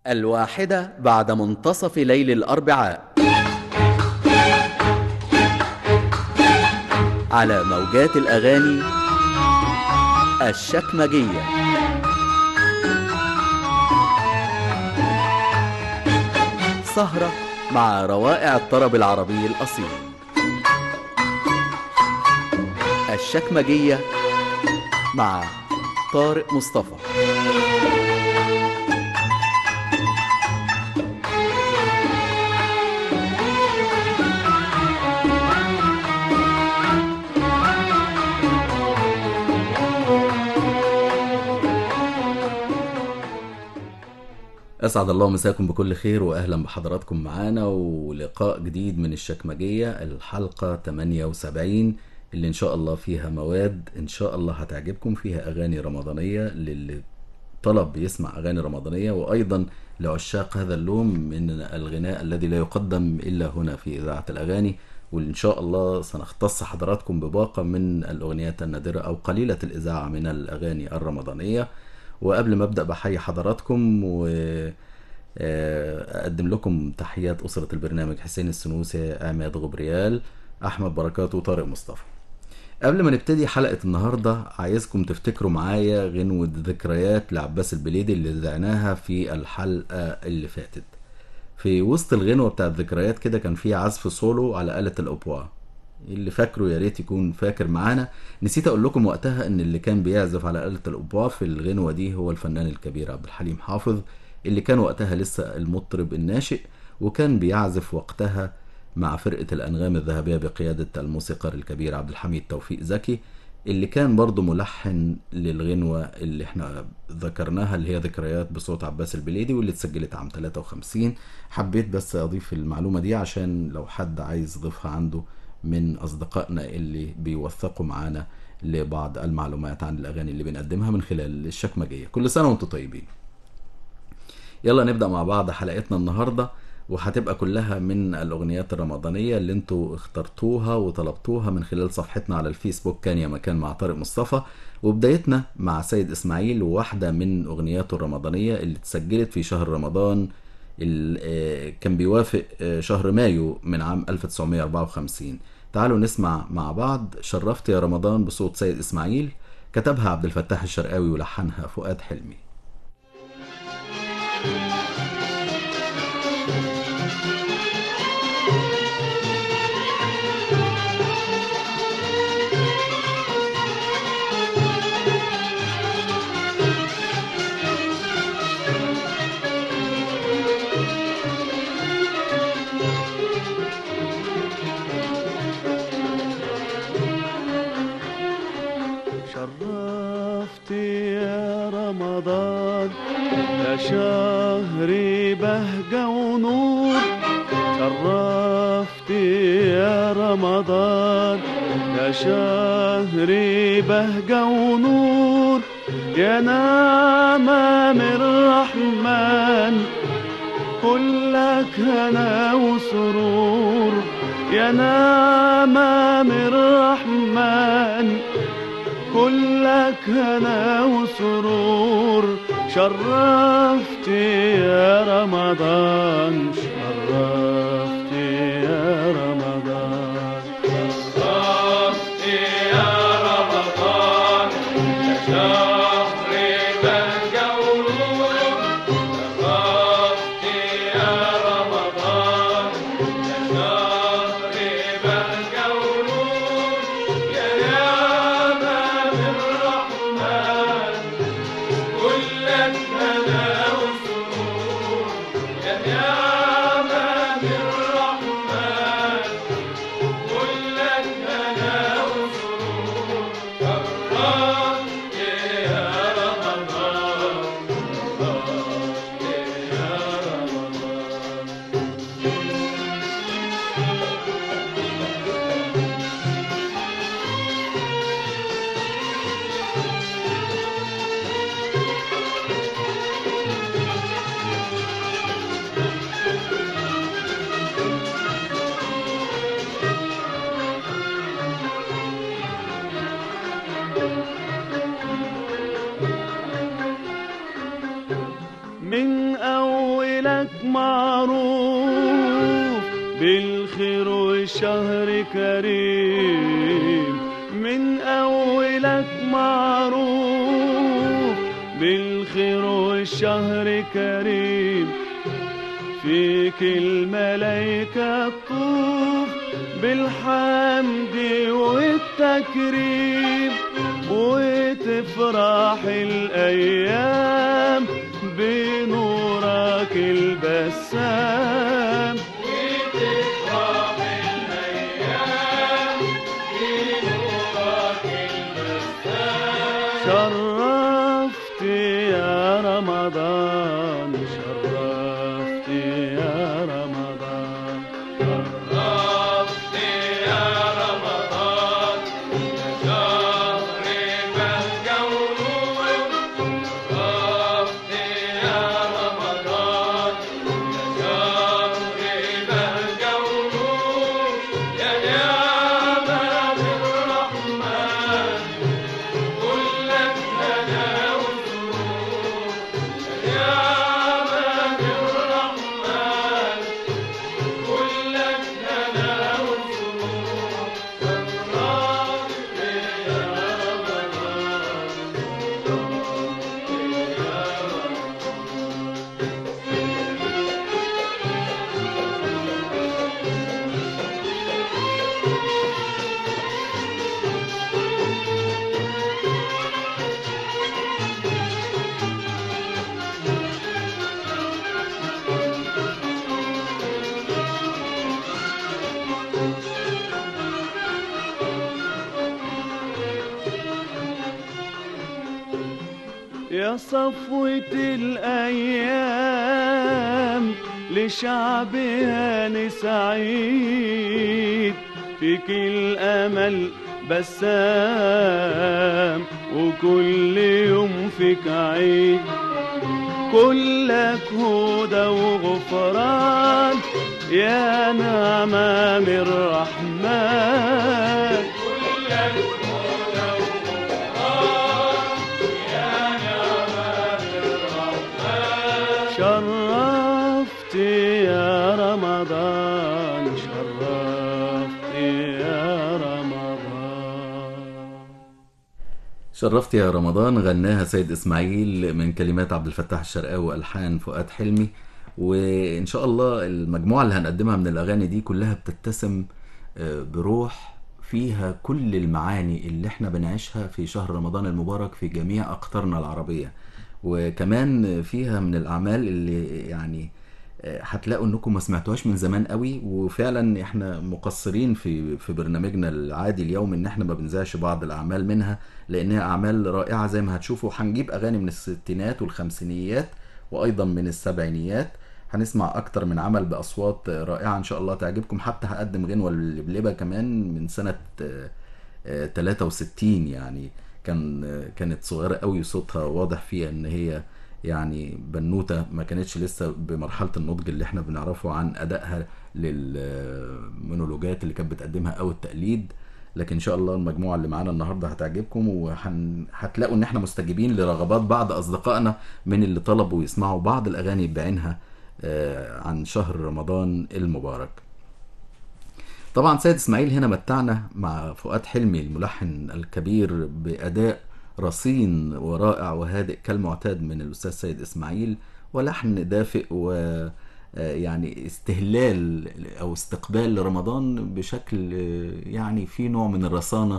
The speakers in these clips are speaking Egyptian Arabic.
الواحدة بعد منتصف ليل الأربعاء على موجات الأغاني الشكمجية سهرة مع روائع الطرب العربي الأصيل الشكمجية مع طارق مصطفى أسعد الله مساكم بكل خير وأهلا بحضراتكم معانا ولقاء جديد من الشكمجية الحلقة 78 اللي إن شاء الله فيها مواد إن شاء الله هتعجبكم فيها أغاني رمضانية للي طلب يسمع أغاني رمضانية وأيضا لعشاق هذا اللون من الغناء الذي لا يقدم إلا هنا في إذاعة الأغاني وإن شاء الله سنختص حضراتكم بباقة من الأغنيات النادرة أو قليلة الإذاعة من الأغاني الرمضانية وقبل ما ابدا بحيي حضراتكم و اقدم لكم تحيات اسره البرنامج حسين السنوسي عماد غبريال احمد بركات وطارق مصطفى قبل ما نبتدي حلقه النهارده عايزكم تفتكروا معايا غنوه ذكريات لعباس البليدي اللي ذعناها في الحلقه اللي فاتت في وسط الغنوه بتاعت ذكريات كده كان في عزف سولو على آلة الأوبوا اللي فاكره يا ريت يكون فاكر معانا نسيت اقول لكم وقتها ان اللي كان بيعزف على آلة الأوبوا في الغنوة دي هو الفنان الكبير عبد الحليم حافظ اللي كان وقتها لسه المطرب الناشئ وكان بيعزف وقتها مع فرقة الأنغام الذهبية بقيادة الموسيقار الكبير عبد الحميد توفيق زكي اللي كان برضه ملحن للغنوة اللي احنا ذكرناها اللي هي ذكريات بصوت عباس البليدي واللي اتسجلت عام 53 حبيت بس اضيف المعلومة دي عشان لو حد عايز يضيفها عنده من أصدقائنا اللي بيوثقوا معانا لبعض المعلومات عن الأغاني اللي بنقدمها من خلال الشكمجية كل سنة وانتم طيبين يلا نبدأ مع بعض حلقتنا النهاردة وهتبقى كلها من الأغنيات الرمضانية اللي انتوا اخترتوها وطلبتوها من خلال صفحتنا على الفيسبوك كان يا مكان مع طارق مصطفى وبدايتنا مع سيد إسماعيل وواحدة من أغنياته الرمضانية اللي اتسجلت في شهر رمضان كان بيوافق شهر مايو من عام 1954 تعالوا نسمع مع بعض شرفت يا رمضان بصوت سيد إسماعيل كتبها عبد الفتاح الشرقاوي ولحنها فؤاد حلمي شرفت يا رمضان يا شهري بهجة ونور شرفت يا رمضان يا شهري بهجة ونور يا نعمة من الرحمن كلك هنا وسرور يا نعمة من الرحمن كلك هنا وسرور شرفت يا رمضان شرفت يا رمضان شرفت يا رمضان يا شهر بهجة ونور شرفت يا رمضان يا شهر بهجة ونور يا نعمة من الرحمن كلك هنا وسرور يا نعمة من الرحمن كلك هنا وسرور شرفت يا رمضان شرفت يا رمضان من أولك معروف بالخير والشهر كريم من أولك معروف بالخير والشهر كريم فيك الملايكة تطوف بالحمد والتكريم وتفرح الأيام بنورك البسام وتفرح الأيام بنورك البسام شرفت يا رمضان شرفت يا رمضان شرفت يا رمضان شهر بهجة ونور شرفت يا رمضان شهر بهجة ونور يا نعمة الرحمن كلك هنا وسرور يا نعمة الرحمن كلك هنا وسرور شرفت يا رمضان يا صفوة الأيام لشعبها سعيد فيك الأمل بسام وكل يوم فيك عيد كلك هدى وغفران يا نعمة من الرحمن كلك هدى وغفران يا نعمة من الرحمن شرفت يا رمضان شرفت يا رمضان شرفت يا رمضان غناها سيد اسماعيل من كلمات عبد الفتاح الشرقاوي والحان فؤاد حلمي وان شاء الله المجموعه اللي هنقدمها من الاغاني دي كلها بتتسم آه، بروح فيها كل المعاني اللي احنا بنعيشها في شهر رمضان المبارك في جميع اقطارنا العربيه وكمان فيها من الاعمال اللي يعني آه، هتلاقوا انكم ما سمعتوهاش من زمان قوي وفعلا احنا مقصرين في في برنامجنا العادي اليوم ان احنا ما بنذاعش بعض الاعمال منها لانها اعمال رائعه زي ما هتشوفوا هنجيب اغاني من الستينات والخمسينيات وايضا من السبعينيات هنسمع اكتر من عمل باصوات رائعه ان شاء الله تعجبكم حتى هقدم غنوه اللبلبه كمان من سنه آه، آه، 63 يعني كان آه، كانت صغيره قوي صوتها واضح فيها ان هي يعني بنوته ما كانتش لسه بمرحله النضج اللي احنا بنعرفه عن ادائها للمونولوجات اللي كانت بتقدمها او التقليد لكن ان شاء الله المجموعه اللي معانا النهارده هتعجبكم وهتلاقوا ان احنا مستجيبين لرغبات بعض اصدقائنا من اللي طلبوا يسمعوا بعض الاغاني بعينها آه، عن شهر رمضان المبارك طبعا سيد اسماعيل هنا متعنا مع فؤاد حلمي الملحن الكبير باداء رصين ورائع وهادئ كالمعتاد من الاستاذ سيد اسماعيل ولحن دافئ و آه، يعني استهلال او استقبال لرمضان بشكل آه، يعني في نوع من الرصانه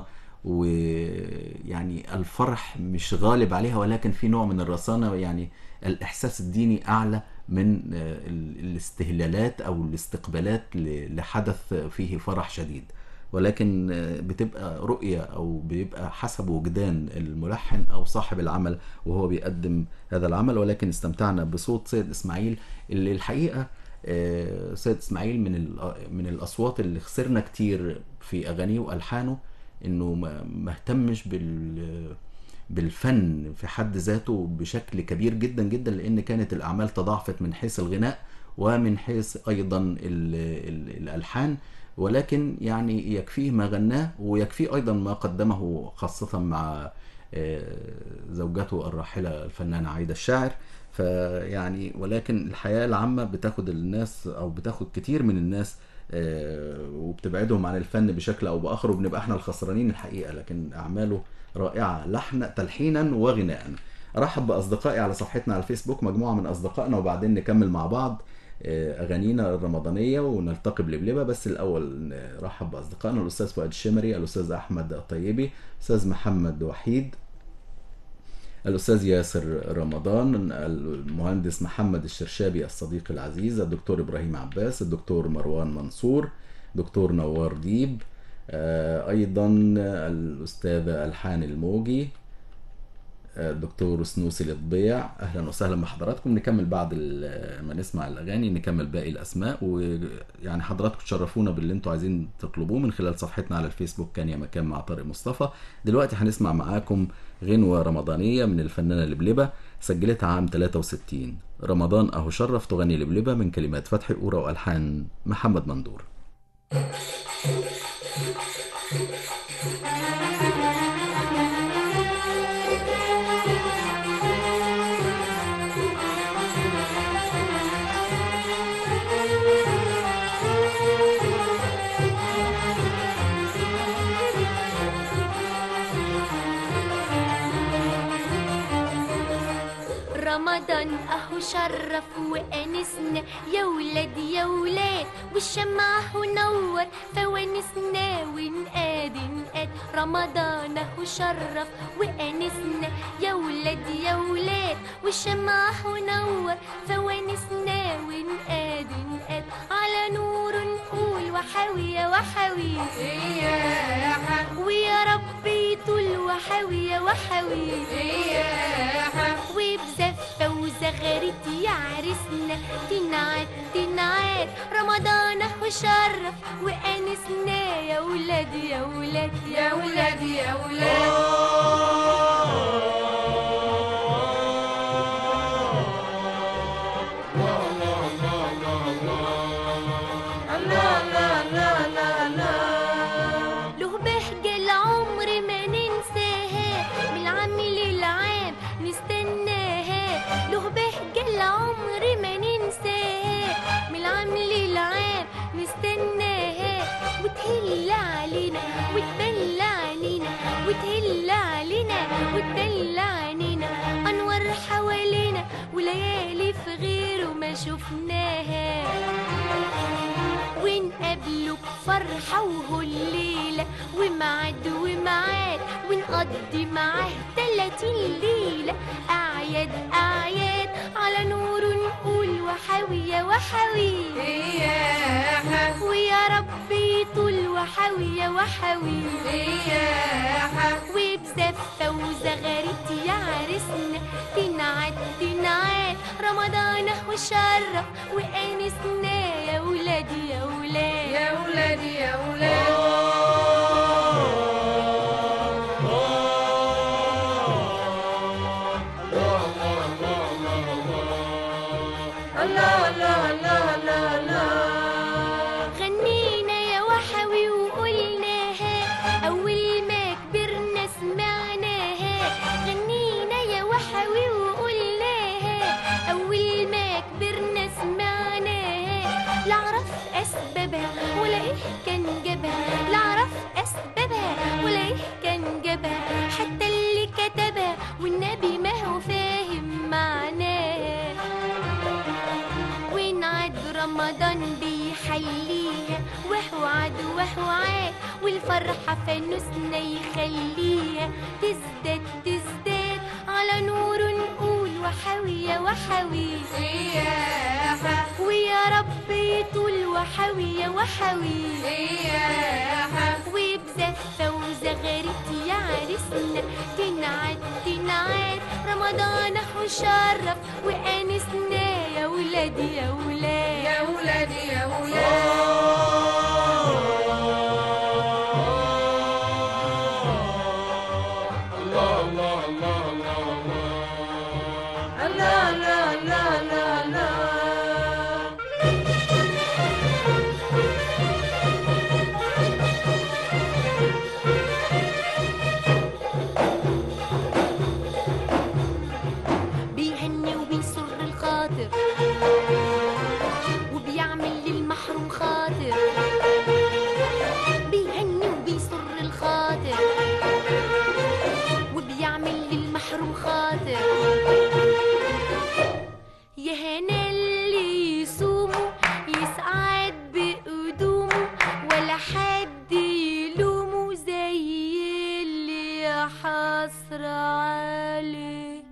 ويعني الفرح مش غالب عليها ولكن في نوع من الرصانه يعني الاحساس الديني اعلى من آه، ال- الاستهلالات او الاستقبالات ل- لحدث فيه فرح شديد ولكن آه، بتبقى رؤية أو بيبقى حسب وجدان الملحن أو صاحب العمل وهو بيقدم هذا العمل ولكن استمتعنا بصوت سيد إسماعيل اللي الحقيقة آه، سيد إسماعيل من ال- من الأصوات اللي خسرنا كتير في أغانيه وألحانه إنه ما ما اهتمش بال بالفن في حد ذاته بشكل كبير جدا جدا لان كانت الاعمال تضاعفت من حيث الغناء ومن حيث ايضا ال ال الالحان ولكن يعني يكفيه ما غناه ويكفيه ايضا ما قدمه خاصه مع آه، زوجته الراحله الفنانه عايده الشاعر فيعني ولكن الحياه العامه بتاخد الناس او بتاخد كتير من الناس آه، وبتبعدهم عن الفن بشكل او باخر وبنبقى احنا الخسرانين الحقيقه لكن اعماله رائعه لحن تلحينا وغناء ارحب باصدقائي على صفحتنا على الفيسبوك مجموعه من اصدقائنا وبعدين نكمل مع بعض آه، اغانينا الرمضانيه ونلتقي بلبلبه بس الاول نرحب باصدقائنا الاستاذ فؤاد الشمري الاستاذ احمد الطيبي الاستاذ محمد وحيد الأستاذ ياسر رمضان المهندس محمد الشرشابي الصديق العزيز الدكتور إبراهيم عباس الدكتور مروان منصور دكتور نوار ديب آه، أيضا الأستاذة ألحان الموجي آه، الدكتور سنوسي الإطبيع أهلا وسهلا بحضراتكم نكمل بعد ال- ما نسمع الأغاني نكمل باقي الأسماء ويعني حضراتكم تشرفونا باللي انتوا عايزين تطلبوه من خلال صفحتنا على الفيسبوك كان يا مكان مع طارق مصطفى دلوقتي هنسمع معاكم غنوة رمضانية من الفنانة لبلبة سجلتها عام 63 رمضان أهو شرف تغني لبلبة من كلمات فتحي الأورا وألحان محمد مندور رمضان اهو شرف وانسنا يا ولاد يا ولاد والشمع اهو نور فوانسنا ونقاد نقاد رمضان اهو شرف وانسنا يا ولاد يا ولاد والشمع اهو نور فوانسنا ونقاد نقاد على نور نقول وحاوية وحاوية ويا ربي طول وحاوية وحاوية وبزفة وزغرت يا عرسنا تنعاد تنعاد رمضان اهو شرف وانسنا يا ولاد يا ولاد يا ولاد يا ولاد له بهجة العمر ما ننساها من العام للعام نستناها له بهجة العمر ما ننساها من العام للعام نستناها وتهل علينا وتبل علينا وتهل علينا وتبل علينا أنوار حوالينا وليالي في غيره ما شفناها ونقابله بفرحة وهو الليلة ومعاد ومعاد ونقضي معاه تلاتين ليلة أعياد أعياد على نور نقول وحاوية وحاوية ويا ربي طول وحاوية وحاوية وبزفة وزغرت يا عرسنا تنعاد تنعاد رمضان اهو شرف وانسنا يا ولادي يا ولاد يا ولادي يا ولاد غنينا يا وحوي وقلناها أول ما كبرنا سمعناها غنينا يا وحوي وقلناها أول ما كبرنا سمعناها لا عرف أسبابها ولا إيه كان جابها لا عرف أسبابها ولا إيه كان جابها حتى اللي كتبها والنبي ما هو فاهم معناها ونعد رمضان بيحليها وهو عاد وهو عاد والفرحة فانوسنا يخليها تزداد تزداد على نور نقول وحاوية وحاوية ويا ربي طول وحاوية وحاوية وبزفة وزغرت يا عرسنا تنعاد تنعاد رمضان اهو شرف وانسنا يا ولادي يا ولاد يا ولادي يا ولاد الله لا لا لا لا بيهني وبيسر خاطر وبيعمل للمحروم خاطر بيهني وبيسر الخاطر وبيعمل للمحروم خاطر يا هنا اللي يصوموا يسعد بقدومه ولا حد يلومه زي اللي حصر عليه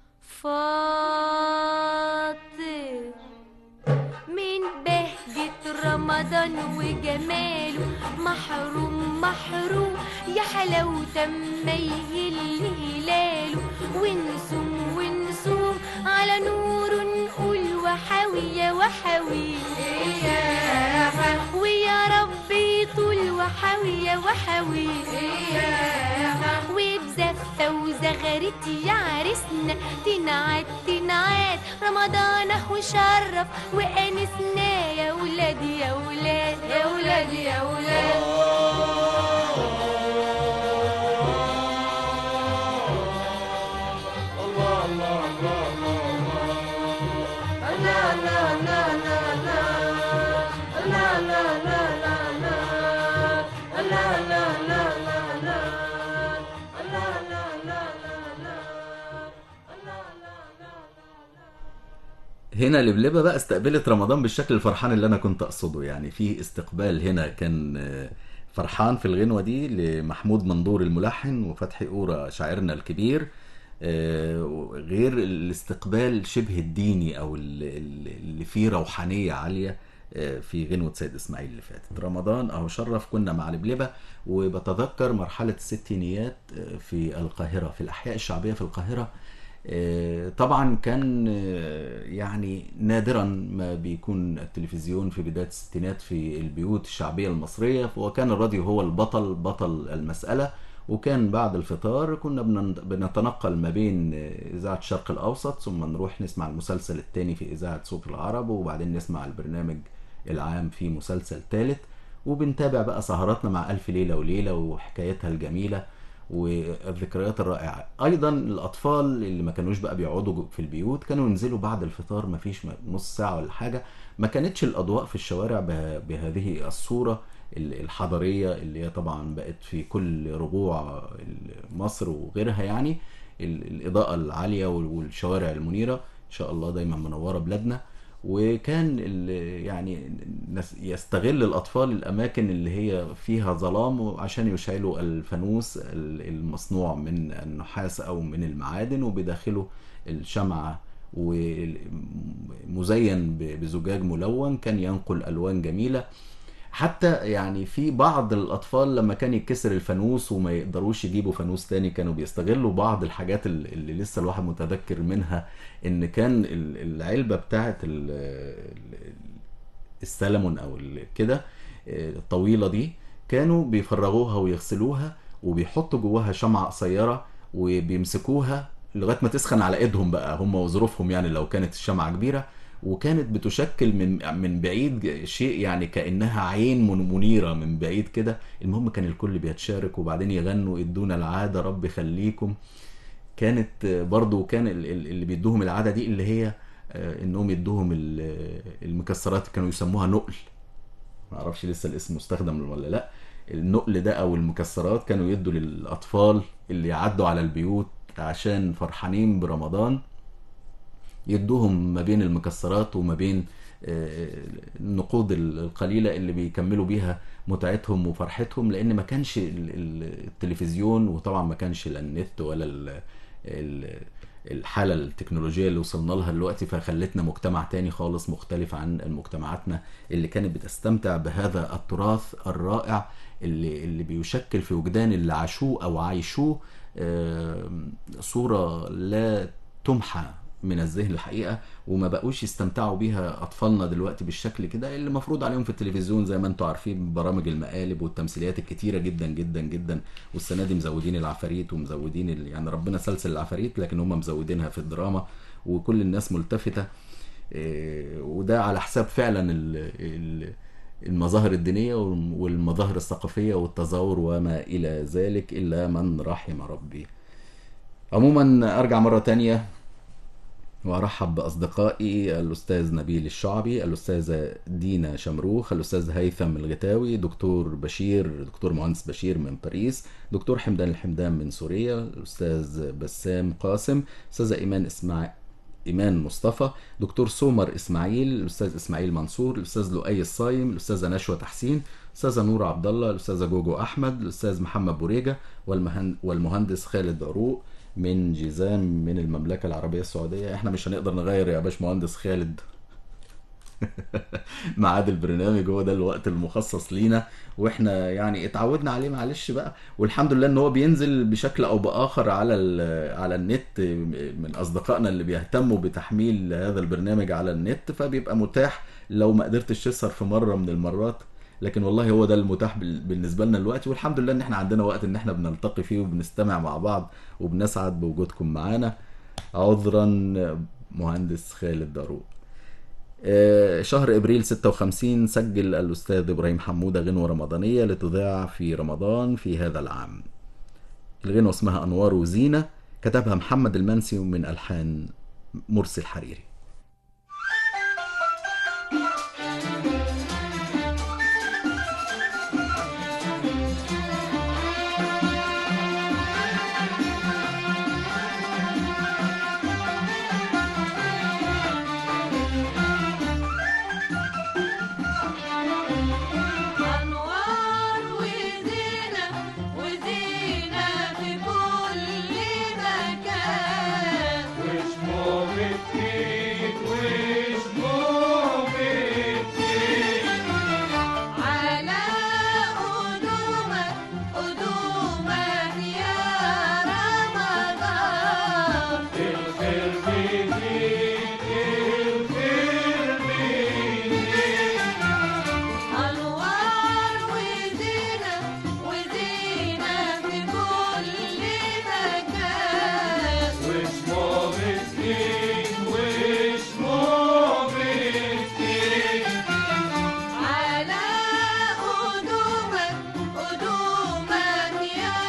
فاطر من بهجة رمضان وجماله محروم محروم يا حلاوة ما يهل هلاله ونصوم ونصوم على نور نقول وحاوية وحاوية ويا ربي طول وحاوية وحاوية وبزفة وزغرت يا عرسنا تنعاد تنعاد رمضان اهو شرف وانسنا يا ولادي يا ولاد يا ولادي يا ولاد هنا لبلبة بقى استقبلت رمضان بالشكل الفرحان اللي انا كنت اقصده يعني في استقبال هنا كان آه، فرحان في الغنوة دي لمحمود مندور الملحن وفتحي أورا شاعرنا الكبير آه، غير الاستقبال شبه الديني او ال- ال- اللي فيه روحانية عالية آه، في غنوة سيد اسماعيل اللي فاتت رمضان اهو شرف كنا مع لبلبة وبتذكر مرحلة الستينيات آه، في القاهرة في الأحياء الشعبية في القاهرة آه، طبعا كان آه، يعني نادرا ما بيكون التلفزيون في بداية الستينات في البيوت الشعبية المصرية وكان الراديو هو البطل بطل المسألة وكان بعد الفطار كنا بنن- بنتنقل ما بين آه، إذاعة الشرق الأوسط ثم نروح نسمع المسلسل الثاني في إذاعة صوت العرب وبعدين نسمع البرنامج العام في مسلسل ثالث وبنتابع بقى سهراتنا مع ألف ليلة وليلة وحكايتها الجميلة والذكريات الرائعة أيضا الأطفال اللي ما كانوش بقى بيقعدوا جو- في البيوت كانوا ينزلوا بعد الفطار ما فيش م- نص ساعة ولا حاجة ما كانتش الأضواء في الشوارع به- بهذه الصورة ال- الحضارية اللي هي طبعا بقت في كل ربوع ال- مصر وغيرها يعني ال- الإضاءة العالية وال- والشوارع المنيرة إن شاء الله دايما منورة بلادنا وكان ال- يعني نس- يستغل الأطفال الأماكن اللي هي فيها ظلام عشان يشعلوا الفانوس ال- المصنوع من النحاس أو من المعادن وبداخله الشمعة ومزين ب- بزجاج ملون كان ينقل ألوان جميلة حتى يعني في بعض الأطفال لما كان يتكسر الفانوس وما يقدروش يجيبوا فانوس تاني كانوا بيستغلوا بعض الحاجات ال- اللي لسه الواحد متذكر منها إن كان ال- العلبة بتاعت ال- ال- السلمون أو ال- كده آه، الطويلة دي كانوا بيفرغوها ويغسلوها وبيحطوا جواها شمعة قصيرة وبيمسكوها لغاية ما تسخن على ايدهم بقى هم وظروفهم يعني لو كانت الشمعة كبيرة وكانت بتشكل من من بعيد شيء يعني كانها عين من- منيره من بعيد كده المهم كان الكل بيتشارك وبعدين يغنوا ادونا العاده رب خليكم كانت برضو كان ال- ال- اللي بيدوهم العاده دي اللي هي آه، انهم يدوهم ال- المكسرات كانوا يسموها نقل ما اعرفش لسه الاسم مستخدم ولا لا النقل ده او المكسرات كانوا يدوا للاطفال اللي يعدوا على البيوت عشان فرحانين برمضان يدوهم ما بين المكسرات وما بين آه، النقود القليلة اللي بيكملوا بيها متعتهم وفرحتهم لأن ما كانش ال- ال- التلفزيون وطبعا ما كانش لا النت ولا ال- ال- الحالة التكنولوجية اللي وصلنا لها دلوقتي فخلتنا مجتمع تاني خالص مختلف عن مجتمعاتنا اللي كانت بتستمتع بهذا التراث الرائع اللي اللي بيشكل في وجدان اللي عاشوه أو عايشوه آه، صورة لا تمحى من الذهن الحقيقه وما بقوش يستمتعوا بيها اطفالنا دلوقتي بالشكل كده اللي مفروض عليهم في التلفزيون زي ما انتم عارفين برامج المقالب والتمثيليات الكتيره جدا جدا جدا والسنه دي مزودين العفاريت ومزودين ال... يعني ربنا سلسل العفاريت لكن هم مزودينها في الدراما وكل الناس ملتفته إيه، وده على حساب فعلا ال... ال... المظاهر الدينيه والمظاهر الثقافيه والتظاهر وما الى ذلك الا من رحم ربي عموما ارجع مره تانية وارحب باصدقائي الاستاذ نبيل الشعبي الاستاذه دينا شمروخ الاستاذ هيثم الغتاوي دكتور بشير دكتور مهندس بشير من باريس دكتور حمدان الحمدان من سوريا الاستاذ بسام قاسم استاذه ايمان اسماعيل ايمان مصطفى دكتور سومر اسماعيل الاستاذ اسماعيل منصور الاستاذ لؤي الصايم الاستاذه نشوى تحسين الاستاذه نور عبد الله الاستاذه جوجو احمد الاستاذ محمد بوريجه والمهن- والمهندس خالد عروق من جيزان من المملكه العربيه السعوديه احنا مش هنقدر نغير يا باشمهندس خالد ميعاد البرنامج هو ده الوقت المخصص لينا واحنا يعني اتعودنا عليه معلش بقى والحمد لله ان هو بينزل بشكل او باخر على ال- على النت من اصدقائنا اللي بيهتموا بتحميل هذا البرنامج على النت فبيبقى متاح لو ما قدرتش تسهر في مره من المرات لكن والله هو ده المتاح بال- بالنسبه لنا دلوقتي والحمد لله ان احنا عندنا وقت ان احنا بنلتقي فيه وبنستمع مع بعض وبنسعد بوجودكم معانا عذرا مهندس خالد داروق آه، شهر ابريل 56 سجل الاستاذ ابراهيم حموده غنوه رمضانيه لتذاع في رمضان في هذا العام. الغنوه اسمها انوار وزينه كتبها محمد المنسي من الحان مرسي الحريري. أنوار وزينة وزينة في كل مكان وشموع بتفيد وشموع بتفيد على قدومك قدومك يا رمضان الخير بيزيد الخير بيزيد أنوار وزينة وزينة في كل مكان وشموع بتفيد وشموع بتفيد على قدومك قدومك يا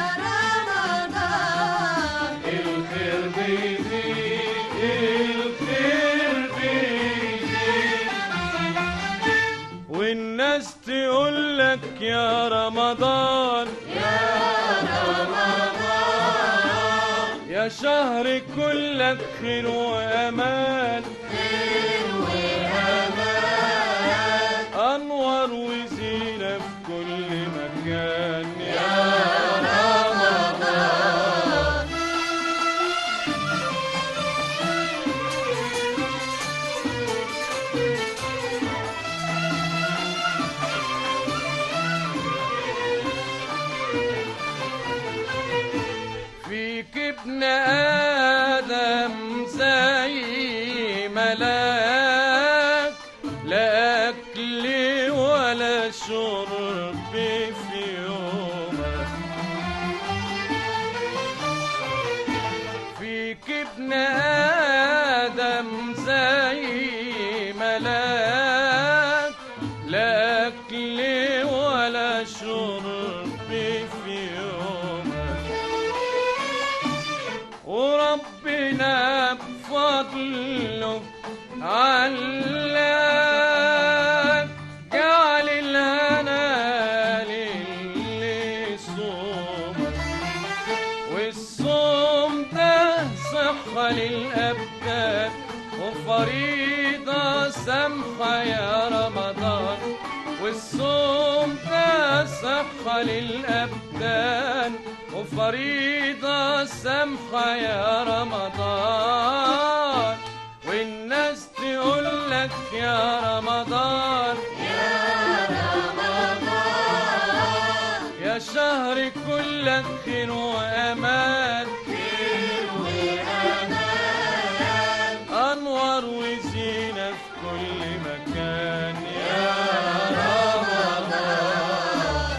رمضان الخير بيزيد الخير بيزيد والناس تقول لك يا رمضان يا شهر كلك خير وامان انوار وزينه في كل مكان يا فيك ابن آدم زي ملاك لا أكل ولا شرب في يومك فيك ابن آدم زي ملاك لا أكل ولا شرب في يومك وربنا بفضله علاك جعل الهنا للي صومك والصوم ده صحة للأبدان وفريضة سمحة يا رمضان والصوم ده صحة للأبدان وفريضة سمحة يا رمضان والناس تقول لك يا رمضان يا شهر كلك خير وأمان أنوار وزينة في كل مكان يا رمضان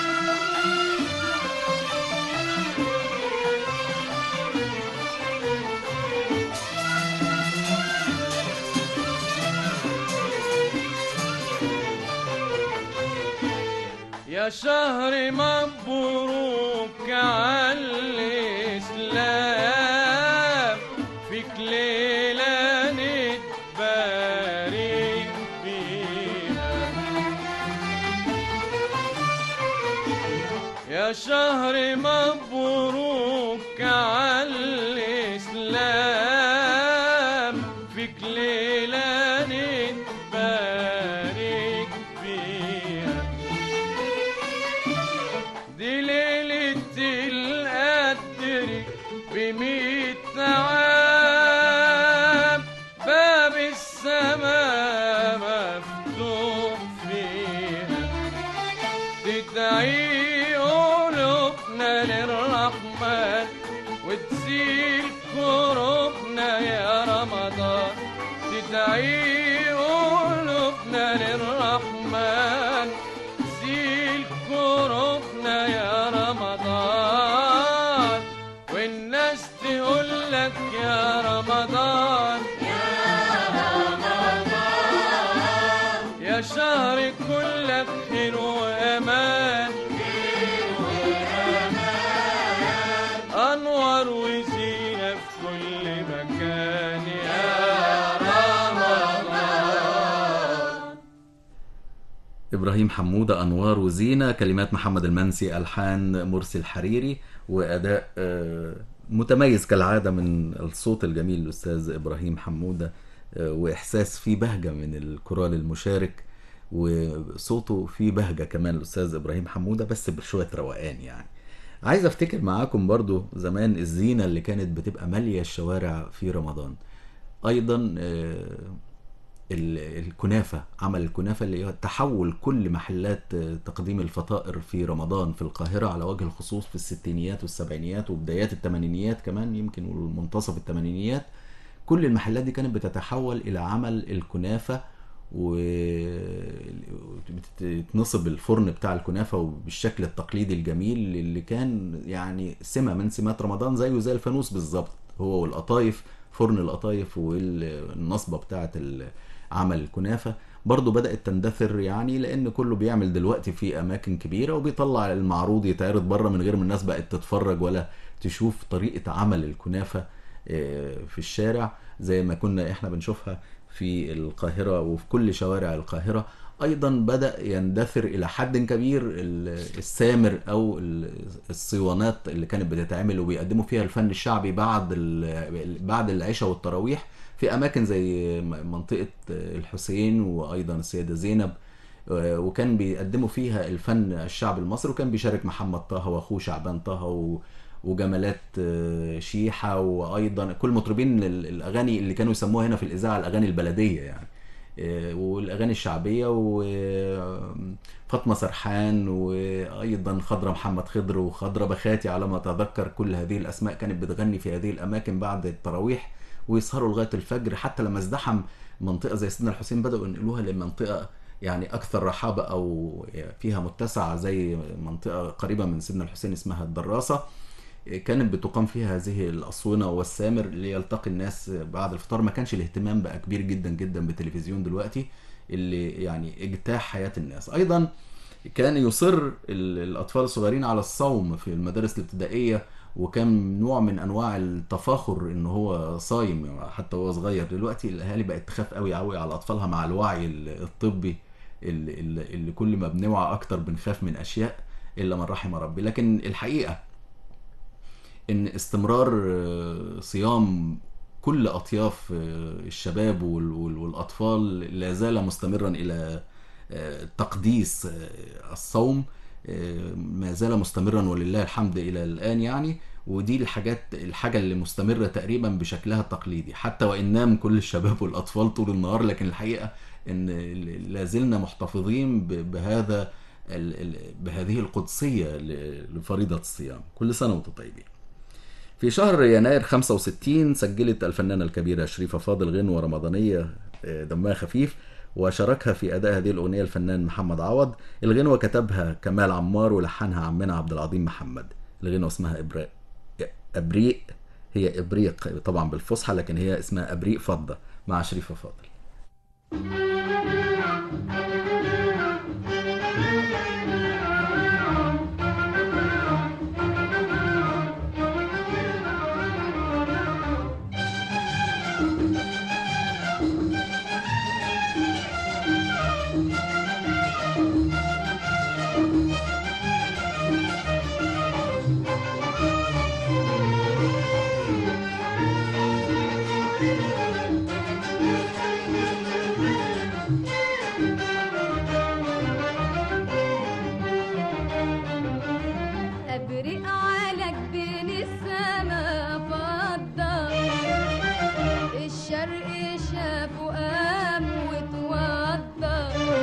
يا شهر مبروك على الإسلام فيك ليلة شهر مبروك على الإسلام فيك ليلة نتبارك فيها دي ليلة القدر بمية عام باب السماء مفتوح فيها تدعي قلوبنا للرحمن وتزيل كروبنا يا رمضان تدعي قلوبنا للرحمن زيل كروبنا يا رمضان والناس تقول لك يا رمضان يا شهر كلك خير وامان انوار وزينه في كل مكان يا رمضان إبراهيم حمودة أنوار وزينة كلمات محمد المنسي ألحان مرسي الحريري وأداء آه، متميز كالعادة من الصوت الجميل الأستاذ إبراهيم حمودة آه، وإحساس فيه بهجة من الكورال المشارك وصوته فيه بهجة كمان الأستاذ إبراهيم حمودة بس بشوية روقان يعني عايز افتكر معاكم برضو زمان الزينة اللي كانت بتبقى مالية الشوارع في رمضان ايضا آه، ال- الكنافة عمل الكنافة اللي هو تحول كل محلات آه، تقديم الفطائر في رمضان في القاهرة على وجه الخصوص في الستينيات والسبعينيات وبدايات الثمانينيات كمان يمكن والمنتصف الثمانينيات كل المحلات دي كانت بتتحول إلى عمل الكنافة وتنصب الفرن بتاع الكنافة وبالشكل التقليدي الجميل اللي كان يعني سمة من سمات رمضان زيه زي الفانوس بالظبط هو والقطايف فرن القطايف والنصبة بتاعة ال- عمل الكنافة برضو بدأت تندثر يعني لأن كله بيعمل دلوقتي في أماكن كبيرة وبيطلع المعروض يتعرض بره من غير ما الناس بقت تتفرج ولا تشوف طريقة عمل الكنافة آه، في الشارع زي ما كنا احنا بنشوفها في القاهرة وفي كل شوارع القاهرة أيضا بدأ يندثر إلى حد كبير ال- السامر أو ال- الصوانات اللي كانت بتتعمل وبيقدموا فيها الفن الشعبي بعد ال- بعد العشاء والتراويح في أماكن زي م- منطقة الحسين وأيضا السيدة زينب آه، وكان بيقدموا فيها الفن الشعبي المصري وكان بيشارك محمد طه واخوه شعبان طه و... وجمالات آه، شيحة وأيضا كل مطربين ال- الأغاني اللي كانوا يسموها هنا في الإذاعة الأغاني البلدية يعني آه، والأغاني الشعبية وفاطمة سرحان وأيضا خضرة محمد خضر وخضرة بخاتي على ما أتذكر كل هذه الأسماء كانت بتغني في هذه الأماكن بعد التراويح ويسهروا لغاية الفجر حتى لما ازدحم منطقة زي سيدنا الحسين بدأوا ينقلوها لمنطقة يعني أكثر رحابة أو فيها متسعة زي منطقة قريبة من سيدنا الحسين اسمها الدراسة كانت بتقام فيها هذه الأصونة والسامر ليلتقي الناس بعد الفطار ما كانش الاهتمام بقى كبير جدا جدا بالتلفزيون دلوقتي اللي يعني اجتاح حياة الناس أيضا كان يصر ال- الأطفال الصغيرين على الصوم في المدارس الابتدائية وكان نوع من أنواع التفاخر إن هو صايم حتى وهو صغير دلوقتي الأهالي بقت تخاف قوي قوي على أطفالها مع الوعي ال- الطبي اللي, اللي اللي كل ما بنوعى أكتر بنخاف من أشياء إلا من رحم ربي لكن الحقيقة ان استمرار آه، صيام كل اطياف آه، الشباب وال- وال- والاطفال لا زال مستمرا الى آه، تقديس آه، الصوم آه، ما زال مستمرا ولله الحمد الى الان يعني ودي الحاجات الحاجه اللي مستمره تقريبا بشكلها التقليدي حتى وان نام كل الشباب والاطفال طول النهار لكن الحقيقه ان لا زلنا محتفظين ب- بهذا ال- ال- بهذه القدسيه ل- لفريضه الصيام كل سنه وانتم طيبين في شهر يناير 65 سجلت الفنانة الكبيرة شريفة فاضل غنوة رمضانية آه، دمها خفيف وشاركها في أداء هذه الأغنية الفنان محمد عوض الغنوة كتبها كمال عمار ولحنها عمنا عبد العظيم محمد الغنوة اسمها إبراء أبريق هي إبريق طبعا بالفصحى لكن هي اسمها أبريق فضة مع شريفة فاضل يا شافه قام واتوضى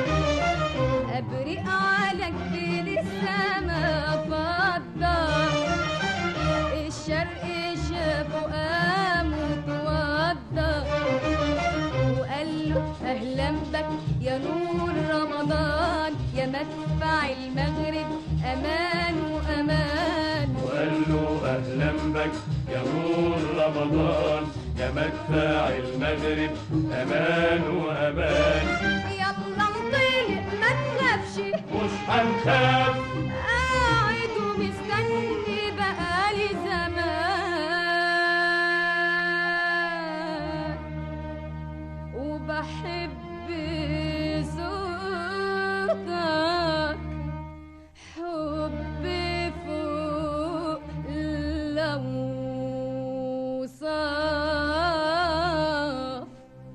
ابرق على جبين السما فضة الشرق شافه قام واتوضى وقال له اهلا بك يا نور رمضان يا مدفع المغرب امان وامان وقال له اهلا بك يا نور رمضان يا مدفع المغرب امان وامان يلا انطلق ما تخافش مش هنخاف قاعد ومستني بقالي زمان وبحب صوتك حب فوق الأوصاف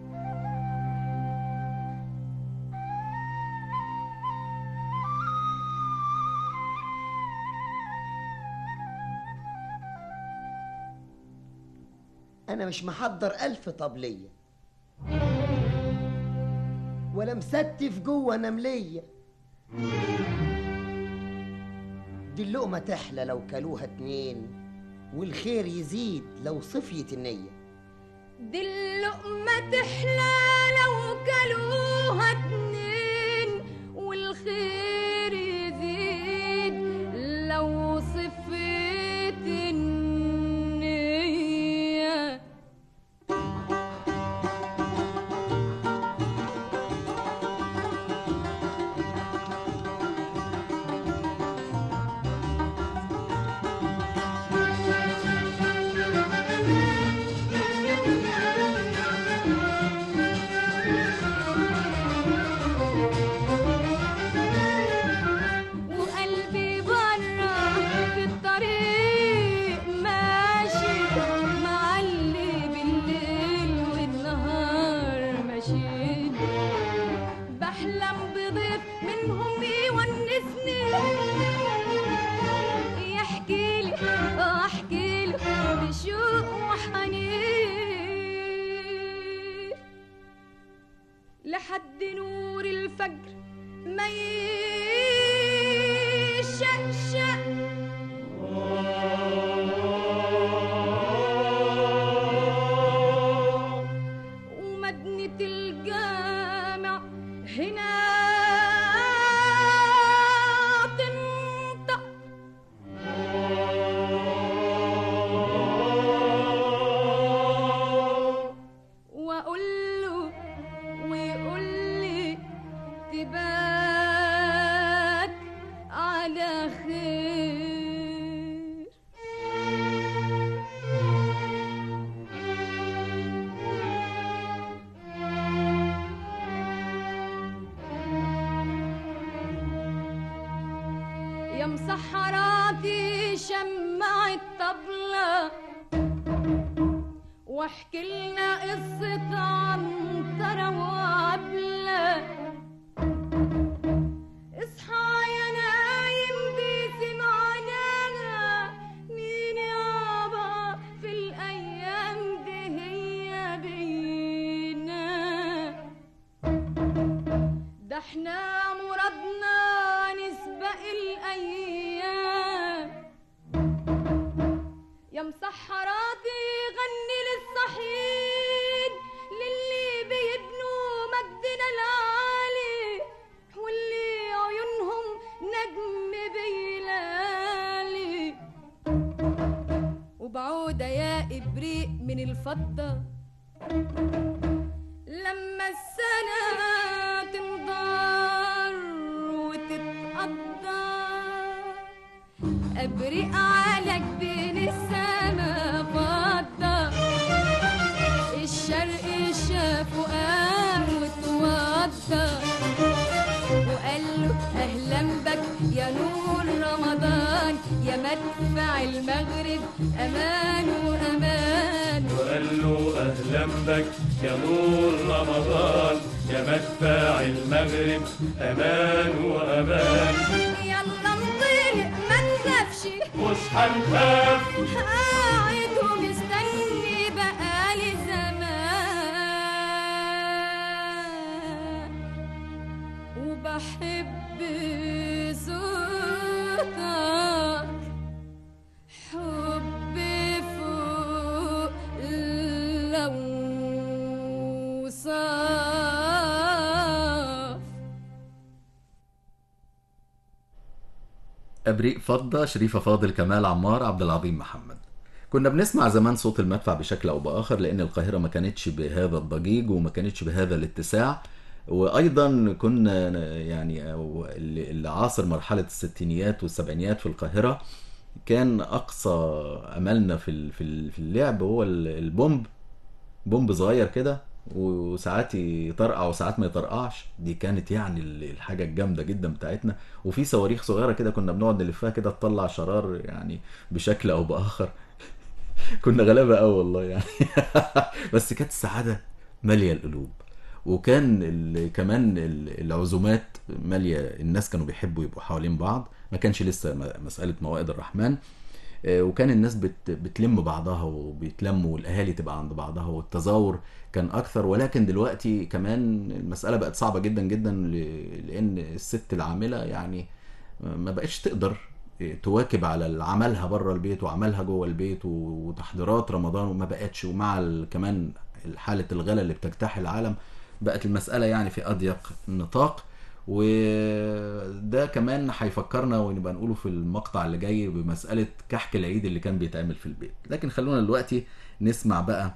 انا مش محضر الف طبلية ولا مستف جوه نملية دي اللقمة تحلى لو كلوها اتنين والخير يزيد لو صفيت النية دي اللقمة تحلى لو كلوها اتنين والخير يزيد لو صفيت النية وقلبي برا في الطريق ماشي معلي بالليل والنهار ماشيين بحلم بضيف منهم يونسني يحكي لي احكي له بشوق وحنين لحد نور الفجر ما يشقشق ومدنة الجامع هنا تنطق واقول له ويقول لي تبات على خير يا مسحراتي شمع الطبلة واحكي لنا قصة عنترة وعبلة اصحى يا نايم دي سمعناها مين يابا في الأيام دي هي بينا ده احنا مرادنا نسبق الأيام يا مسحراتي غني للصحيين للي بيبنوا مجدنا العالي واللي عيونهم نجم بيلالي وبعودة يا إبريق من الفضة لما السنة تنضر وتتقضى أبرق على جبين السما فضة الشرق شافه قام واتوضى وقال له أهلا بك يا نور رمضان يا مدفع المغرب أمان وأمان وقال له اهلا بك يا نور رمضان يا مدفع المغرب امان وامان يلا انطلق ما تخافش مش هنخاف قاعد ومستني بقالي زمان أحب صوتك حب فوق الأوصاف أبريق فضة شريفة فاضل كمال عمار عبد العظيم محمد كنا بنسمع زمان صوت المدفع بشكل أو بآخر لأن القاهرة ما كانتش بهذا الضجيج وما كانتش بهذا الاتساع وأيضا كنا يعني أو اللي اللي عاصر مرحلة الستينيات والسبعينيات في القاهرة كان أقصى أملنا في ال- في ال- في اللعب هو ال- البومب بومب صغير كده وساعات يطرقع وساعات ما يطرقعش دي كانت يعني ال- الحاجه الجامده جدا بتاعتنا وفي صواريخ صغيره كده كنا بنقعد نلفها كده تطلع شرار يعني بشكل او باخر كنا غلابه قوي والله يعني بس كانت السعاده ماليه القلوب وكان ال- كمان ال- العزومات ماليه الناس كانوا بيحبوا يبقوا حوالين بعض ما كانش لسه م- مساله موائد الرحمن آه، وكان الناس بت بتلم بعضها وبيتلموا والاهالي تبقى عند بعضها والتزاور كان اكثر ولكن دلوقتي كمان المساله بقت صعبه جدا جدا ل- لان الست العامله يعني ما بقتش تقدر تواكب على عملها بره البيت وعملها جوه البيت وتحضيرات رمضان وما بقتش ومع ال- كمان حاله الغلا اللي بتجتاح العالم بقت المساله يعني في اضيق النطاق وده كمان هيفكرنا ونبقى نقوله في المقطع اللي جاي بمسألة كحك العيد اللي كان بيتعمل في البيت لكن خلونا دلوقتي نسمع بقى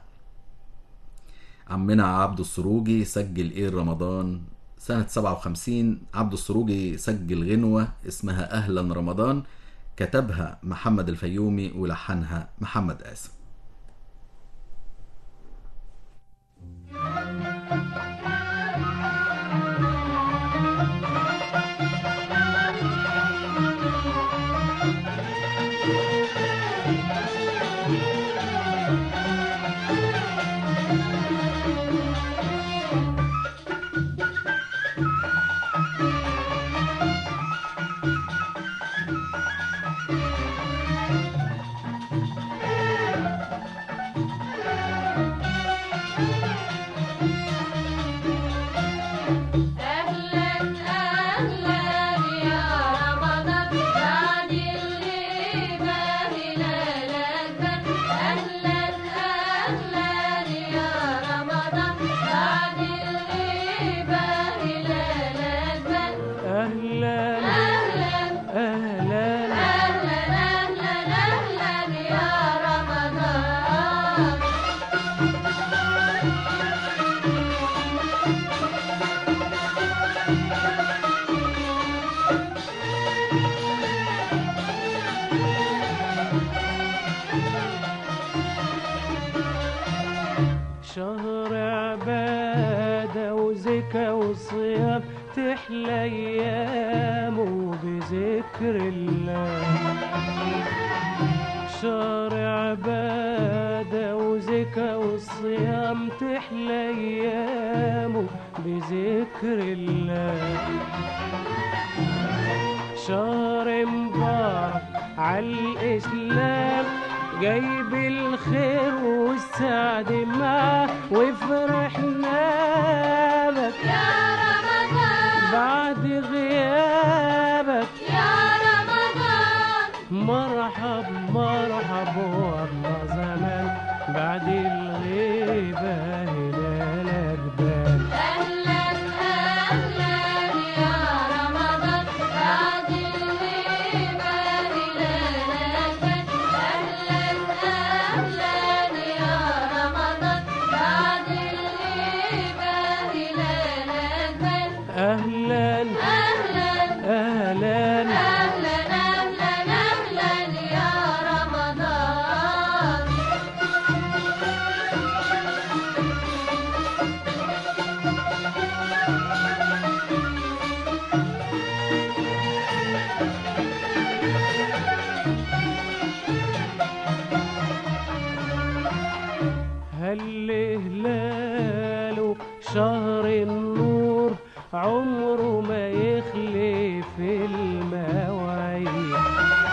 عمنا عبد السروجي سجل ايه رمضان سنة 57 عبد السروجي سجل غنوة اسمها أهلا رمضان كتبها محمد الفيومي ولحنها محمد قاسم أهلا أهلا يا رمضان بعد الغيبة هلالك أهلا أهلا يا رمضان بعد الغيبة هلالك أهلا أهلا أهلا أهلا أهلا أهلا يا رمضان شهر عبادة وزكا وصيام تحلى أيامه بذكر الله شهر عبادة وزكا والصيام تحلى أيامه بذكر الله شهر مبارك عالإسلام جايب الخير والسعد معاه وفرحنا بك يا رمضان بعد غيابك يا رمضان مرحب مرحب والله زمان بعد الغيبة هلالك بان أهلا أهلا يا رمضان بعد الغيبة هلالك أهلا أهلا يا رمضان بعد الغيبة هلالك أهلا أهلا أهلا أهلا أهلا أهلا يا رمضان هل هلاله شهر النور عمره ما يخلف المواعيد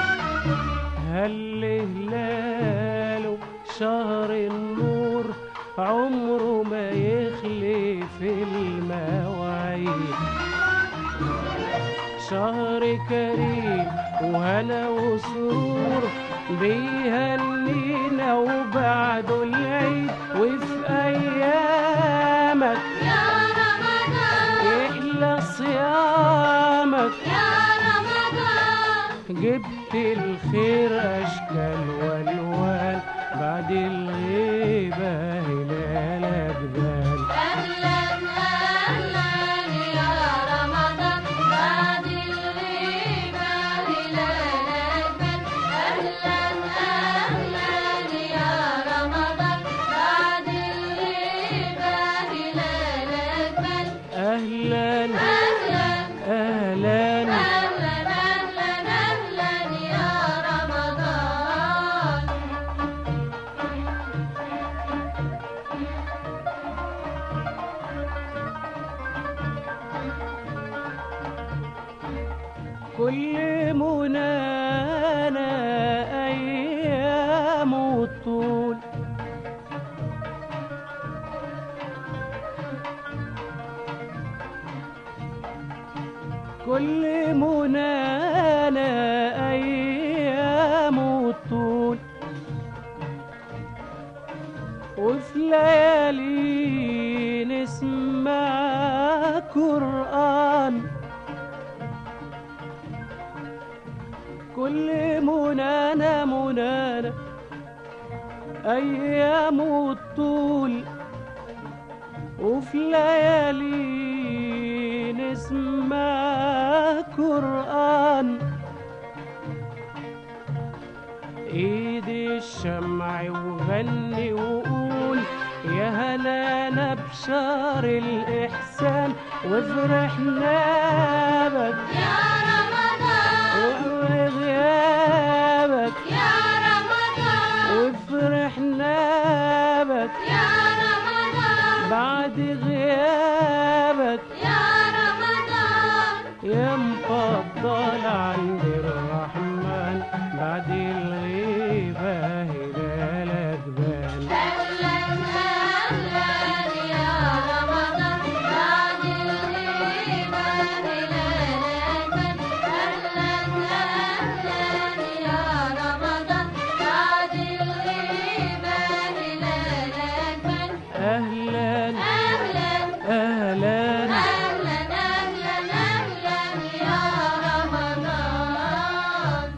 هل هلاله شهر النور عمره ما يخلف المواعيد شهر كريم وهنا وسرور بيهنينا وبعده العيد وفي ايامك يا رمضان يحلى صيامك يا رمضان جبت الخير اشكال والوان بعد الغيبه هلالك بان أهلا أهلا يا رمضان بعد الغيبة هلالك بان أهلا أهلا يا رمضان بعد الغيبة هلالك بان اهلا أهلا اهلا أهلا أهلا أهلا يا رمضان كل منانا ايام الطول كل منانا ايام الطول وفي ليالي نسمع قرآن كل منانا منانا أيام الطول وفي ليالي نسمع قرآن ايد الشمع وغني وقول يا هلانا بشار الإحسان وفرحنا بك يا رمضان وغيابك يا رمضان وفرحنا بك يا رمضان بعد غيابك يا رمضان يا مفضل عند الرحمن بعد الغيبة هلالك بان أهلا أهلا يا رمضان بعد الغيبة هلالك بان أهلا أهلا يا رمضان بعد الغيبة هلالك بان أهلا أهلا أهلا أهلا أهلا أهلا يا رمضان